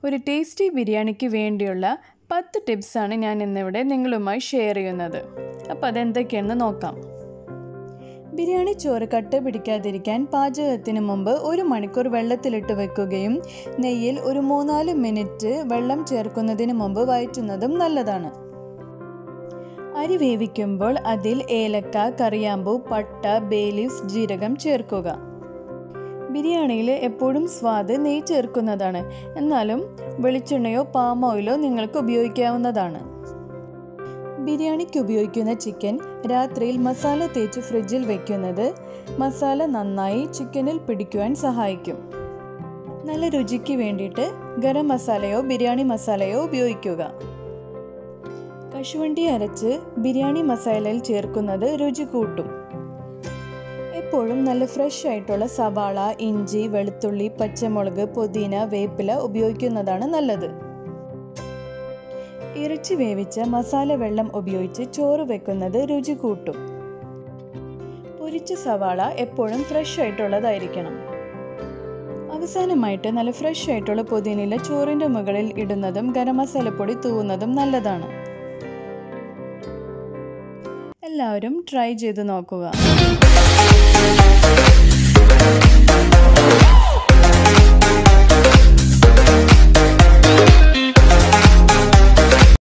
ഒരു ടേസ്റ്റി ബിരിയാണിക്ക് വേണ്ടിയുള്ള പത്ത് ടിപ്സാണ് ഞാൻ ഇന്നിവിടെ നിങ്ങളുമായി ഷെയർ ചെയ്യുന്നത് അപ്പോൾ അതെന്തൊക്കെയാണെന്ന് നോക്കാം ബിരിയാണി ചോറ് കട്ട പിടിക്കാതിരിക്കാൻ പാചകത്തിന് മുമ്പ് ഒരു മണിക്കൂർ വെള്ളത്തിലിട്ട് വെക്കുകയും നെയ്യിൽ ഒരു മൂന്നാല് മിനിറ്റ് വെള്ളം ചേർക്കുന്നതിന് മുമ്പ് വയറ്റുന്നതും നല്ലതാണ് അരി വേവിക്കുമ്പോൾ അതിൽ ഏലക്ക കറിയാമ്പൂ പട്ട ബേലീവ്സ് ജീരകം ചേർക്കുക ബിരിയാണിയിൽ എപ്പോഴും സ്വാദ് നെയ്യ് ചേർക്കുന്നതാണ് എന്നാലും വെളിച്ചെണ്ണയോ പാം ഓയിലോ നിങ്ങൾക്ക് ഉപയോഗിക്കാവുന്നതാണ് ബിരിയാണിക്ക് ഉപയോഗിക്കുന്ന ചിക്കൻ രാത്രിയിൽ മസാല തേച്ച് ഫ്രിഡ്ജിൽ വെക്കുന്നത് മസാല നന്നായി ചിക്കനിൽ പിടിക്കുവാൻ സഹായിക്കും നല്ല രുചിക്ക് വേണ്ടിയിട്ട് ഗരം മസാലയോ ബിരിയാണി മസാലയോ ഉപയോഗിക്കുക കശുവണ്ടി അരച്ച് ബിരിയാണി മസാലയിൽ ചേർക്കുന്നത് രുചി കൂട്ടും എപ്പോഴും നല്ല ഫ്രഷ് ആയിട്ടുള്ള സവാള ഇഞ്ചി വെളുത്തുള്ളി പച്ചമുളക് പുതിന വേപ്പില ഉപയോഗിക്കുന്നതാണ് നല്ലത് ഇറച്ചി വേവിച്ച മസാല വെള്ളം ഉപയോഗിച്ച് ചോറ് വെക്കുന്നത് രുചി കൂട്ടും പൊരിച്ച സവാള എപ്പോഴും ഫ്രഷ് ആയിട്ടുള്ളതായിരിക്കണം അവസാനമായിട്ട് നല്ല ഫ്രഷ് ആയിട്ടുള്ള പുതിനയില ചോറിൻ്റെ മുകളിൽ ഇടുന്നതും ഗരം മസാലപ്പൊടി തൂവുന്നതും നല്ലതാണ് എല്ലാവരും ട്രൈ ചെയ്ത് നോക്കുക